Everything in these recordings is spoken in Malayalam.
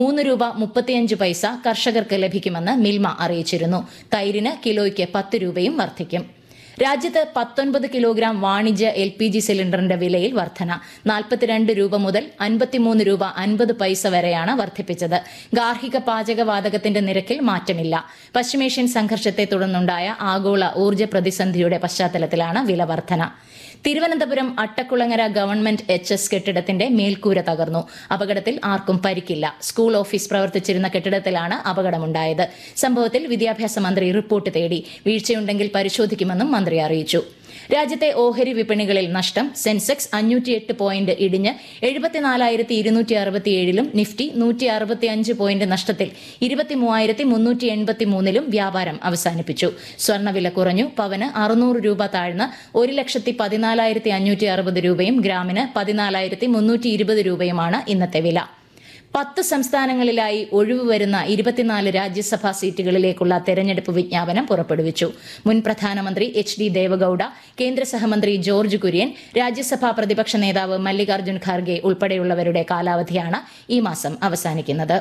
മൂന്ന് രൂപ മുപ്പത്തിയഞ്ച് പൈസ കർഷകർക്ക് ലഭിക്കുമെന്ന് മിൽമ അറിയിച്ചിരുന്നു തൈരിന് കിലോയ്ക്ക് പത്ത് രൂപയും വർദ്ധിക്കും രാജ്യത്ത് പത്തൊൻപത് കിലോഗ്രാം വാണിജ്യ എൽ പി ജി സിലിണ്ടറിന്റെ വിലയിൽ വർധന നാൽപ്പത്തിരണ്ട് രൂപ മുതൽ അൻപത്തിമൂന്ന് രൂപ അൻപത് പൈസ വരെയാണ് വർദ്ധിപ്പിച്ചത് ഗാർഹിക പാചകവാതകത്തിന്റെ നിരക്കിൽ മാറ്റമില്ല പശ്ചിമേഷ്യൻ സംഘർഷത്തെ തുടർന്നുണ്ടായ ആഗോള ഊർജ്ജ പ്രതിസന്ധിയുടെ പശ്ചാത്തലത്തിലാണ് വില വർധന Thiruvananthapuram Attakulangara government H S കെട്ടിടത്തിന്റെ മേൽക്കൂര തകർന്നു അപകടത്തിൽ ആർക്കും പരിക്കില്ല സ്കൂൾ ഓഫീസ് പ്രവർത്തിച്ചിരുന്ന കെട്ടിടത്തിലാണ് അപകടമുണ്ടായത് സംഭവത്തിൽ വിദ്യാഭ്യാസ മന്ത്രി റിപ്പോർട്ട് തേടി വീഴ്ചയുണ്ടെങ്കിൽ പരിശോധിക്കുമെന്നും മന്ത്രി അറിയിച്ചു രാജ്യത്തെ ഓഹരി വിപണികളിൽ നഷ്ടം സെൻസെക്സ് അഞ്ഞൂറ്റിയെട്ട് പോയിന്റ് ഇടിഞ്ഞ് എഴുപത്തിനാലായിരത്തി ഇരുന്നൂറ്റി അറുപത്തിയേഴിലും നിഫ്റ്റി നൂറ്റി അറുപത്തിയഞ്ച് പോയിന്റ് നഷ്ടത്തിൽ ഇരുപത്തിമൂവായിരത്തി മുന്നൂറ്റി എൺപത്തി മൂന്നിലും വ്യാപാരം അവസാനിപ്പിച്ചു സ്വർണ്ണവില കുറഞ്ഞു പവന് അറുന്നൂറ് രൂപ താഴ്ന്ന് ഒരു ലക്ഷത്തി പതിനാലായിരത്തി അഞ്ഞൂറ്റി അറുപത് രൂപയും ഗ്രാമിന് പതിനാലായിരത്തി മുന്നൂറ്റി ഇരുപത് രൂപയുമാണ് ഇന്നത്തെ വില പത്ത് സംസ്ഥാനങ്ങളിലായി ഒഴിവ് വരുന്ന ഇരുപത്തിനാല് രാജ്യസഭാ സീറ്റുകളിലേക്കുള്ള തെരഞ്ഞെടുപ്പ് വിജ്ഞാപനം പുറപ്പെടുവിച്ചു മുൻ പ്രധാനമന്ത്രി എച്ച് ഡി ദേവഗൌഡ കേന്ദ്ര സഹമന്ത്രി ജോർജ് കുര്യൻ രാജ്യസഭാ പ്രതിപക്ഷ നേതാവ് മല്ലികാർജ്ജുൻ ഖാർഗെ ഉൾപ്പെടെയുള്ളവരുടെ കാലാവധിയാണ് ഈ മാസം അവസാനിക്കുന്നത്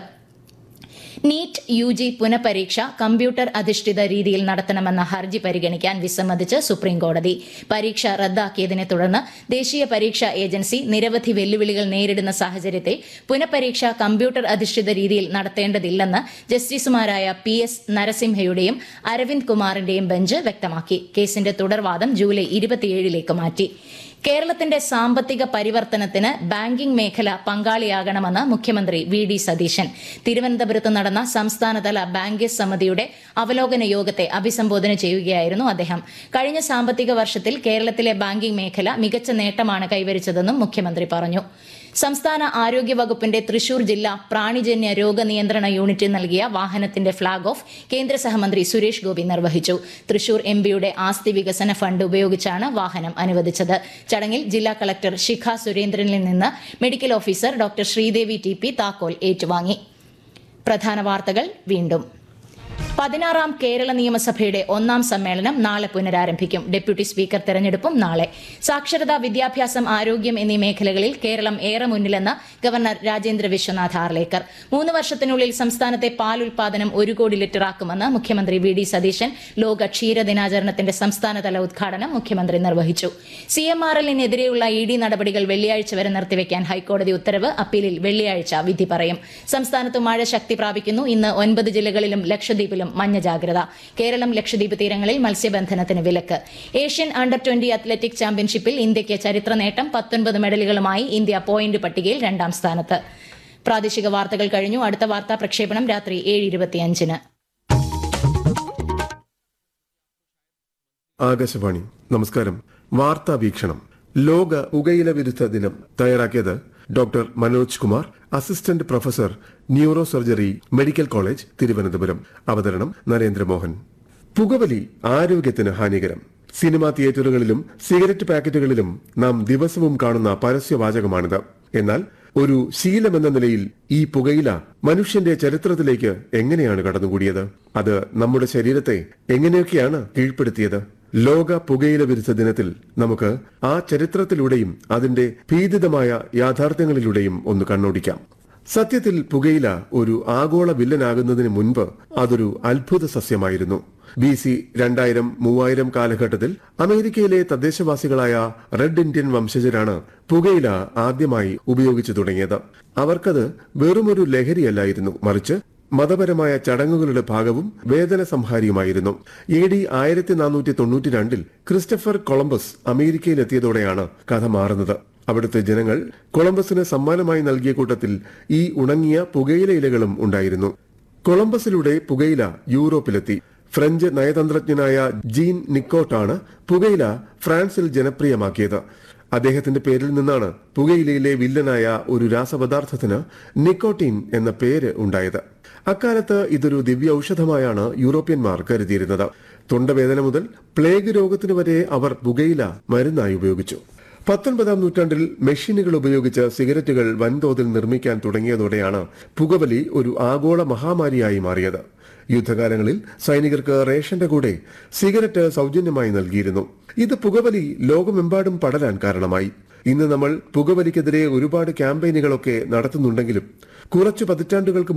നീറ്റ് യു ജി പുനഃപരീക്ഷ കമ്പ്യൂട്ടർ അധിഷ്ഠിത രീതിയിൽ നടത്തണമെന്ന ഹർജി പരിഗണിക്കാൻ വിസമ്മതിച്ച് സുപ്രീംകോടതി പരീക്ഷ റദ്ദാക്കിയതിനെ തുടർന്ന് ദേശീയ പരീക്ഷാ ഏജൻസി നിരവധി വെല്ലുവിളികൾ നേരിടുന്ന സാഹചര്യത്തിൽ പുനഃപരീക്ഷ കമ്പ്യൂട്ടർ അധിഷ്ഠിത രീതിയിൽ നടത്തേണ്ടതില്ലെന്ന് ജസ്റ്റിസുമാരായ പി എസ് നരസിംഹയുടെയും അരവിന്ദ് കുമാറിന്റെയും ബെഞ്ച് വ്യക്തമാക്കി കേസിന്റെ തുടർവാദം ജൂലൈ ഇരുപത്തിയേഴിലേക്ക് മാറ്റി കേരളത്തിന്റെ സാമ്പത്തിക പരിവർത്തനത്തിന് ബാങ്കിംഗ് മേഖല പങ്കാളിയാകണമെന്ന് മുഖ്യമന്ത്രി വി ഡി സതീശൻ തിരുവനന്തപുരത്ത് നടന്ന സംസ്ഥാനതല ബാങ്കേഴ്സ് സമിതിയുടെ അവലോകന യോഗത്തെ അഭിസംബോധന ചെയ്യുകയായിരുന്നു അദ്ദേഹം കഴിഞ്ഞ സാമ്പത്തിക വർഷത്തിൽ കേരളത്തിലെ ബാങ്കിംഗ് മേഖല മികച്ച നേട്ടമാണ് കൈവരിച്ചതെന്നും മുഖ്യമന്ത്രി പറഞ്ഞു സംസ്ഥാന ആരോഗ്യ വകുപ്പിന്റെ തൃശൂർ ജില്ലാ പ്രാണിജന്യ രോഗനിയന്ത്രണ യൂണിറ്റ് നൽകിയ വാഹനത്തിന്റെ ഫ്ളാഗ് ഓഫ് കേന്ദ്ര സഹമന്ത്രി സുരേഷ് ഗോപി നിർവഹിച്ചു തൃശൂർ എം പിയുടെ ആസ്തി വികസന ഫണ്ട് ഉപയോഗിച്ചാണ് വാഹനം അനുവദിച്ചത് ചടങ്ങിൽ ജില്ലാ കളക്ടർ ശിഖ സുരേന്ദ്രനിൽ നിന്ന് medical officer doctor Sreedevi T P താക്കോൽ ഏറ്റുവാങ്ങി പ്രധാന വാർത്തകൾ വീണ്ടും പതിനാറാം കേരള നിയമസഭയുടെ ഒന്നാം സമ്മേളനം നാളെ പുനരാരംഭിക്കും ഡെപ്യൂട്ടി സ്പീക്കർ തെരഞ്ഞെടുപ്പും നാളെ സാക്ഷരത വിദ്യാഭ്യാസം ആരോഗ്യം എന്നീ മേഖലകളിൽ കേരളം ഏറെ മുന്നിലെന്ന് ഗവർണർ രാജേന്ദ്ര വിശ്വനാഥ് ആർലേക്കർ മൂന്ന് വർഷത്തിനുള്ളിൽ സംസ്ഥാനത്തെ പാൽ ഉൽപാദനം ഒരു കോടി ലിറ്ററാക്കുമെന്ന് മുഖ്യമന്ത്രി വി ഡി സതീശൻ ലോക ക്ഷീര ദിനാചരണത്തിന്റെ സംസ്ഥാനതല ഉദ്ഘാടനം മുഖ്യമന്ത്രി നിർവഹിച്ചു സി എം ആർ എല്ലിനെതിരെയുള്ള ഇ ഡി നടപടികൾ വെള്ളിയാഴ്ച വരെ നിർത്തിവെക്കാൻ ഹൈക്കോടതി ഉത്തരവ് അപ്പീലിൽ വെള്ളിയാഴ്ച വിധി പറയും സംസ്ഥാനത്ത് മഴ ശക്തി പ്രാപിക്കുന്നു ഇന്ന് ഒൻപത് ജില്ലകളിലും ലക്ഷദ്വീപിലും മഞ്ഞ ജാഗ്രത കേരളം ലക്ഷദ്വീപ് തീരങ്ങളിൽ മത്സ്യബന്ധനത്തിന് വിലക്ക് ഏഷ്യൻ അണ്ടർ ട്വന്റി അത്ലറ്റിക് ചാമ്പ്യൻഷിപ്പിൽ ഇന്ത്യയ്ക്ക് ചരിത്ര നേട്ടം പത്തൊൻപത് മെഡലുകളുമായി ഇന്ത്യ പോയിന്റ് പട്ടികയിൽ രണ്ടാം സ്ഥാനത്ത് പ്രാദേശിക വാർത്തകൾ കഴിഞ്ഞു അടുത്ത വാർത്താ പ്രക്ഷേപണം രാത്രി ഏഴ് ഇരുപത്തിയഞ്ചിന് ആകാശവാണി നമസ്കാരം വാർത്താ വീക്ഷണം ലോക പുകയില വിരുദ്ധ ദിനം തയ്യാറാക്കിയത് doctor Manoj Kumar assistant professor neuro surgery medical college Thiruvananthapuram അവതരണം നരേന്ദ്രമോഹൻ പുകവലി ആരോഗ്യത്തിന് ഹാനികരം സിനിമാ തിയേറ്ററുകളിലും സിഗരറ്റ് പാക്കറ്റുകളിലും നാം ദിവസവും കാണുന്ന പരസ്യവാചകമാണിത് എന്നാൽ ഒരു ശീലമെന്ന നിലയിൽ ഈ പുകയില മനുഷ്യന്റെ ചരിത്രത്തിലേക്ക് എങ്ങനെയാണ് കടന്നുകൂടിയത് അത് നമ്മുടെ ശരീരത്തെ എങ്ങനെയൊക്കെയാണ് കീഴ്പ്പെടുത്തിയത് ലോക പുകയില വിരുദ്ധ ദിനത്തിൽ നമുക്ക് ആ ചരിത്രത്തിലൂടെയും അതിന്റെ ഭീതിതമായ യാഥാർത്ഥ്യങ്ങളിലൂടെയും ഒന്ന് കണ്ണോടിക്കാം സത്യത്തിൽ പുകയില ഒരു ആഗോള വില്ലനാകുന്നതിന് മുൻപ് അതൊരു അത്ഭുത സസ്യമായിരുന്നു ബി സി രണ്ടായിരം മൂവായിരം കാലഘട്ടത്തിൽ അമേരിക്കയിലെ തദ്ദേശവാസികളായ റെഡ് ഇന്ത്യൻ വംശജരാണ് പുകയില ആദ്യമായി ഉപയോഗിച്ചു തുടങ്ങിയത് അവർക്കത് വെറുമൊരു ലഹരിയല്ലായിരുന്നു മറിച്ച് മതപരമായ ചടങ്ങുകളുടെ ഭാഗവും വേദന സംഹാരിയുമായിരുന്നു എ ഡി ആയിരത്തി നാനൂറ്റി തൊണ്ണൂറ്റി രണ്ടിൽ ക്രിസ്റ്റഫർ കൊളംബസ് അമേരിക്കയിലെത്തിയതോടെയാണ് കഥ മാറുന്നത് അവിടുത്തെ ജനങ്ങൾ കൊളംബസിന് സമ്മാനമായി നൽകിയ കൂട്ടത്തിൽ ഈ ഉണങ്ങിയ പുകയില ഇലകളും ഉണ്ടായിരുന്നു കൊളംബസിലൂടെ പുകയില യൂറോപ്പിലെത്തി ഫ്രഞ്ച് നയതന്ത്രജ്ഞനായ ജീൻ നിക്കോട്ടാണ് പുകയില ഫ്രാൻസിൽ ജനപ്രിയമാക്കിയത് അദ്ദേഹത്തിന്റെ പേരിൽ നിന്നാണ് പുകയിലയിലെ വില്ലനായ ഒരു രാസപദാർത്ഥത്തിന് നിക്കോട്ടീൻ എന്ന പേര് ഉണ്ടായത് അക്കാലത്ത് ഇതൊരു ദിവ്യ ഔഷധമായാണ് യൂറോപ്യന്മാർ കരുതിയിരുന്നത് തൊണ്ടവേദന മുതൽ പ്ലേഗ് രോഗത്തിന് വരെ അവർ പുകയില മരുന്നായി ഉപയോഗിച്ചു പത്തൊൻപതാം നൂറ്റാണ്ടിൽ മെഷീനുകൾ ഉപയോഗിച്ച് സിഗരറ്റുകൾ വൻതോതിൽ നിർമ്മിക്കാൻ തുടങ്ങിയതോടെയാണ് പുകവലി ഒരു ആഗോള മഹാമാരിയായി മാറിയത് യുദ്ധകാലങ്ങളിൽ സൈനികർക്ക് റേഷന്റെ കൂടെ സിഗരറ്റ് സൗജന്യമായി നൽകിയിരുന്നു ഇത് പുകവലി ലോകമെമ്പാടും പടരാൻ കാരണമായി ഇന്ന് നമ്മൾ പുകവലിക്കെതിരെ ഒരുപാട് ക്യാമ്പയിനുകളൊക്കെ നടത്തുന്നുണ്ടെങ്കിലും കുറച്ചു പതിറ്റാണ്ടുകൾക്ക്